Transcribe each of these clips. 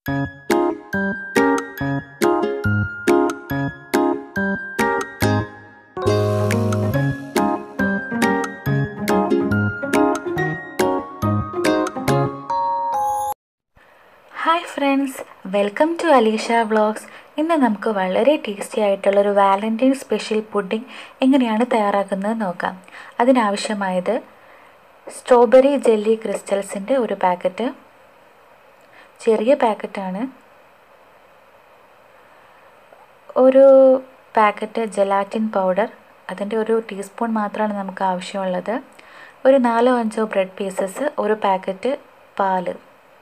hi friends welcome to Alisha vlogs ഇന്ന് നമുക്ക് വളരെ ടേസ്റ്റി ആയിട്ടുള്ളൊരു വാലൻറ്റൈൻ സ്പെഷ്യൽ പുഡിംഗ് എങ്ങനെയാണ് തയ്യാറാക്കുന്നത് നോക്കാം അതിനാവശ്യമായത് സ്ട്രോബെറി ജെല്ലി ക്രിസ്റ്റൽസിൻ്റെ ഒരു പാക്കറ്റ് ചെറിയ പാക്കറ്റാണ് ഒരു പാക്കറ്റ് ജെലാറ്റിൻ പൗഡർ അതിൻ്റെ ഒരു ടീസ്പൂൺ മാത്രമാണ് നമുക്ക് ആവശ്യമുള്ളത് ഒരു നാലോ അഞ്ചോ ബ്രെഡ് പീസസ് ഒരു പാക്കറ്റ് പാല്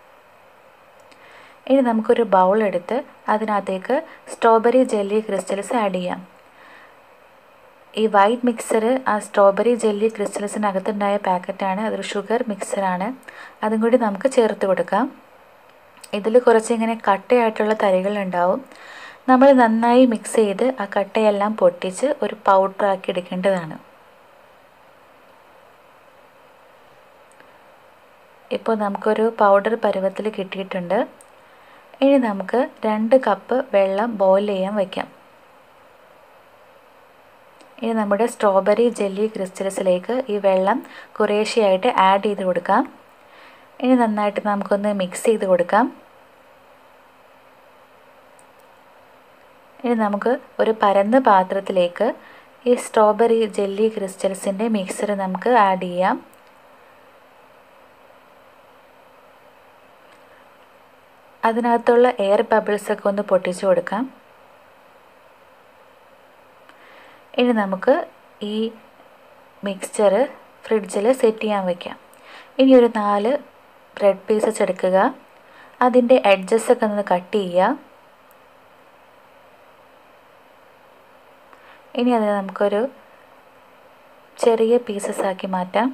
ഇനി നമുക്കൊരു ബൗൾ എടുത്ത് അതിനകത്തേക്ക് സ്ട്രോബെറി ജെല്ലി ക്രിസ്റ്റൽസ് ആഡ് ചെയ്യാം ഈ വൈറ്റ് മിക്സർ ആ സ്ട്രോബെറി ജെല്ലി ക്രിസ്റ്റൽസിനകത്തുണ്ടായ പാക്കറ്റാണ് അതൊരു ഷുഗർ മിക്സറാണ് അതും കൂടി നമുക്ക് ചേർത്ത് കൊടുക്കാം ഇതിൽ കുറച്ച് ഇങ്ങനെ കട്ടയായിട്ടുള്ള തരികളുണ്ടാവും നമ്മൾ നന്നായി മിക്സ് ചെയ്ത് ആ കട്ടയെല്ലാം പൊട്ടിച്ച് ഒരു പൗഡറാക്കി എടുക്കേണ്ടതാണ് ഇപ്പോൾ നമുക്കൊരു പൗഡർ പരുവത്തിൽ കിട്ടിയിട്ടുണ്ട് ഇനി നമുക്ക് രണ്ട് കപ്പ് വെള്ളം ബോയിൽ ചെയ്യാൻ വയ്ക്കാം ഇനി നമ്മുടെ സ്ട്രോബെറി ജെല്ലി ക്രിസ്റ്റൽസിലേക്ക് ഈ വെള്ളം കുറേശ്ശെയായിട്ട് ആഡ് ചെയ്ത് കൊടുക്കാം ഇനി നന്നായിട്ട് നമുക്കൊന്ന് മിക്സ് ചെയ്ത് കൊടുക്കാം ഇനി നമുക്ക് ഒരു പരന്ന പാത്രത്തിലേക്ക് ഈ സ്ട്രോബെറി ജെല്ലി ക്രിസ്റ്റൽസിൻ്റെ മിക്സർ നമുക്ക് ആഡ് ചെയ്യാം അതിനകത്തുള്ള എയർ ബബിൾസൊക്കെ ഒന്ന് പൊട്ടിച്ചു കൊടുക്കാം ഇനി നമുക്ക് ഈ മിക്സ്ചർ ഫ്രിഡ്ജിൽ സെറ്റ് ചെയ്യാൻ വയ്ക്കാം ഇനി ഒരു നാല് ബ്രെഡ് പീസസ് എടുക്കുക അതിൻ്റെ എഡ്ജസൊക്കെ ഒന്ന് കട്ട് ചെയ്യുക ഇനി അത് നമുക്കൊരു ചെറിയ പീസസ് ആക്കി മാറ്റാം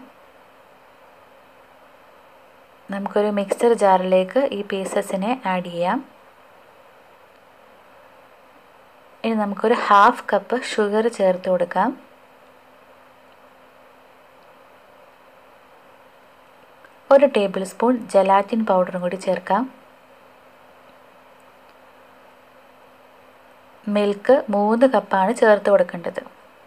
നമുക്കൊരു മിക്സർ ജാറിലേക്ക് ഈ പീസസിനെ ആഡ് ചെയ്യാം ഇനി നമുക്കൊരു ഹാഫ് കപ്പ് ഷുഗർ ചേർത്ത് കൊടുക്കാം ഒരു ടേബിൾ സ്പൂൺ ജലാറ്റിൻ പൗഡറും കൂടി ചേർക്കാം മിൽക്ക് മൂന്ന് കപ്പാണ് ചേർത്ത് കൊടുക്കേണ്ടത്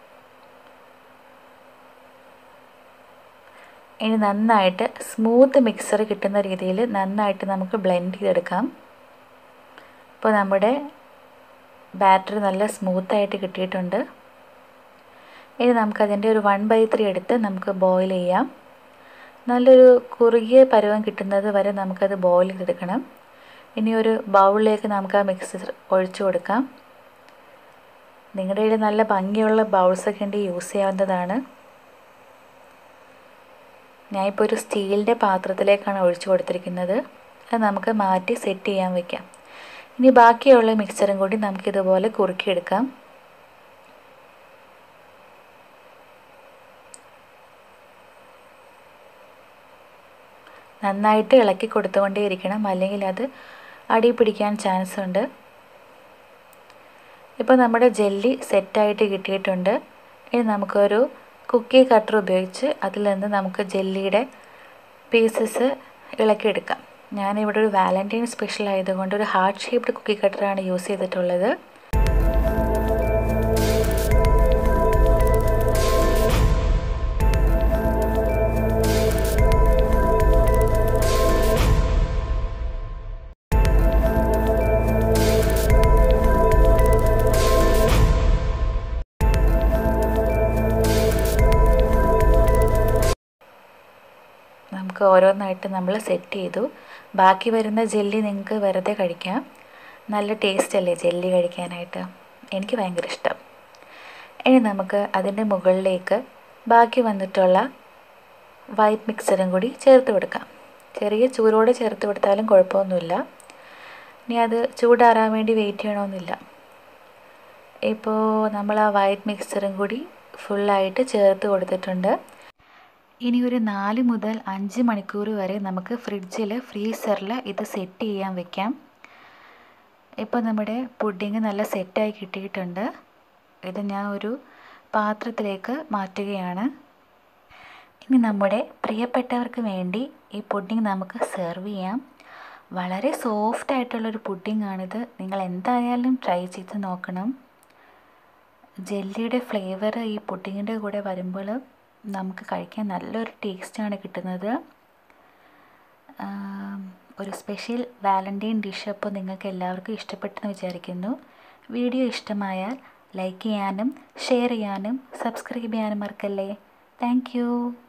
ഇനി നന്നായിട്ട് സ്മൂത്ത് മിക്സർ കിട്ടുന്ന രീതിയിൽ നന്നായിട്ട് നമുക്ക് ബ്ലെൻഡ് ചെയ്തെടുക്കാം ഇപ്പോൾ നമ്മുടെ ബാറ്റർ നല്ല സ്മൂത്തായിട്ട് കിട്ടിയിട്ടുണ്ട് ഇനി നമുക്കതിൻ്റെ ഒരു വൺ ബൈ ത്രീ എടുത്ത് നമുക്ക് ബോയിൽ ചെയ്യാം നല്ലൊരു കുറുകിയ പരുവം കിട്ടുന്നത് വരെ നമുക്കത് ബോയിൽ ചെയ്തെടുക്കണം ഇനി ഒരു ബൗളിലേക്ക് നമുക്ക് ആ മിക്സർ ഒഴിച്ചു കൊടുക്കാം നിങ്ങളുടെ കയ്യിൽ നല്ല ഭംഗിയുള്ള ബൗൾസൊക്കെ ഉണ്ടെങ്കിൽ യൂസ് ചെയ്യാവുന്നതാണ് ഞാനിപ്പോൾ ഒരു സ്റ്റീലിൻ്റെ പാത്രത്തിലേക്കാണ് ഒഴിച്ചു കൊടുത്തിരിക്കുന്നത് അത് നമുക്ക് മാറ്റി സെറ്റ് ചെയ്യാൻ വയ്ക്കാം ഇനി ബാക്കിയുള്ള മിക്സറും കൂടി നമുക്കിതുപോലെ കുറുക്കിയെടുക്കാം നന്നായിട്ട് ഇളക്കി കൊടുത്തുകൊണ്ടേയിരിക്കണം അല്ലെങ്കിൽ അത് അടി പിടിക്കാൻ ചാൻസ് ഉണ്ട് ഇപ്പോൾ നമ്മുടെ ജെല്ലി സെറ്റായിട്ട് കിട്ടിയിട്ടുണ്ട് ഇനി നമുക്കൊരു കുക്കി കട്ടർ ഉപയോഗിച്ച് അതിൽ നിന്ന് നമുക്ക് ജെല്ലിയുടെ പീസസ് ഇളക്കിയെടുക്കാം ഞാനിവിടെ ഒരു വാലൻറ്റൈൻ സ്പെഷ്യൽ ആയതുകൊണ്ട് ഒരു ഹാർട്ട് ഷേപ്ഡ് കുക്കി കട്ടറാണ് യൂസ് ചെയ്തിട്ടുള്ളത് നമുക്ക് ഓരോന്നായിട്ട് നമ്മൾ സെറ്റ് ചെയ്തു ബാക്കി വരുന്ന ജെല്ലി നിങ്ങൾക്ക് വെറുതെ കഴിക്കാം നല്ല ടേസ്റ്റ് അല്ലേ ജെല്ലി കഴിക്കാനായിട്ട് എനിക്ക് ഭയങ്കര ഇഷ്ടം ഇനി നമുക്ക് അതിൻ്റെ മുകളിലേക്ക് ബാക്കി വന്നിട്ടുള്ള വൈറ്റ് മിക്സറും കൂടി ചേർത്ത് കൊടുക്കാം ചെറിയ ചൂടോടെ ചേർത്ത് കൊടുത്താലും കുഴപ്പമൊന്നുമില്ല ഇനി അത് ചൂടാറാൻ വേണ്ടി വെയിറ്റ് ചെയ്യണമെന്നില്ല ഇപ്പോൾ നമ്മൾ ആ വൈറ്റ് മിക്സറും കൂടി ഫുള്ളായിട്ട് ചേർത്ത് കൊടുത്തിട്ടുണ്ട് ഇനി ഒരു നാല് മുതൽ അഞ്ച് മണിക്കൂർ വരെ നമുക്ക് ഫ്രിഡ്ജിൽ ഫ്രീസറിൽ ഇത് സെറ്റ് ചെയ്യാൻ വെക്കാം ഇപ്പോൾ നമ്മുടെ പുഡിങ് നല്ല സെറ്റായി കിട്ടിയിട്ടുണ്ട് ഇത് ഞാൻ ഒരു പാത്രത്തിലേക്ക് മാറ്റുകയാണ് ഇനി നമ്മുടെ പ്രിയപ്പെട്ടവർക്ക് വേണ്ടി ഈ പുഡിങ് നമുക്ക് സെർവ് ചെയ്യാം വളരെ സോഫ്റ്റ് ആയിട്ടുള്ളൊരു പുഡിംഗ് ആണിത് നിങ്ങൾ എന്തായാലും ട്രൈ ചെയ്ത് നോക്കണം ജെല്ലിയുടെ ഫ്ലേവർ ഈ പുഡിങ്ങിൻ്റെ കൂടെ വരുമ്പോൾ നമുക്ക് കഴിക്കാൻ നല്ലൊരു ടേസ്റ്റാണ് കിട്ടുന്നത് ആം, ഒരു സ്പെഷ്യൽ വാലൻറ്റൈൻ ഡിഷ് അപ്പോൾ നിങ്ങൾക്ക് എല്ലാവർക്കും ഇഷ്ടപ്പെട്ടെന്ന് വിചാരിക്കുന്നു വീഡിയോ ഇഷ്ടമായാൽ ലൈക്ക് ചെയ്യാനും ഷെയർ ചെയ്യാനും സബ്സ്ക്രൈബ് ചെയ്യാനും മറക്കല്ലേ താങ്ക്